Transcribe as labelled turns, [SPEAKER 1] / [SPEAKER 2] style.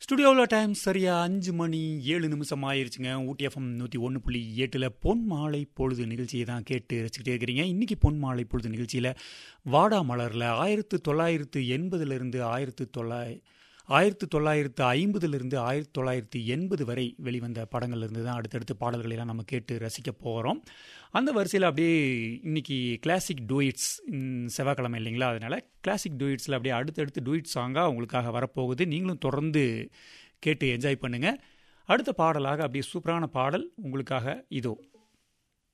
[SPEAKER 1] ஸ்டுடியோவில் டைம் சரியா அஞ்சு மணி ஏழு நிமிஷம் ஆயிருச்சுங்க ஊட்டி எஃப்எம் நூற்றி ஒன்று புள்ளி எட்டில் பொன் மாலை பொழுது நிகழ்ச்சியை தான் கேட்டு ரசிக்கிட்டே இருக்கிறீங்க இன்றைக்கி பொன் மாலை பொழுது நிகழ்ச்சியில் வாடா மலரில் ஆயிரத்து தொள்ளாயிரத்து எண்பதுலேருந்து ஆயிரத்து தொள்ளாய் ஆயிரத்து தொள்ளாயிரத்து ஐம்பதுலேருந்து ஆயிரத்தி தொள்ளாயிரத்து எண்பது வரை வெளிவந்த படங்கள்லேருந்து தான் அடுத்தடுத்து பாடல்களெல்லாம் நம்ம கேட்டு ரசிக்க போகிறோம் அந்த வரிசையில் அப்படியே இன்னைக்கு கிளாசிக் டூயிட்ஸ் செவ்வாய்க்கிழமை இல்லைங்களா அதனால் கிளாசிக் டூயிட்ஸில் அப்படியே அடுத்தடுத்து டூயிட் சாங்காக உங்களுக்காக வரப்போகுது நீங்களும் தொடர்ந்து கேட்டு என்ஜாய் பண்ணுங்கள் அடுத்த பாடலாக அப்படியே சூப்பரான பாடல் உங்களுக்காக இதோ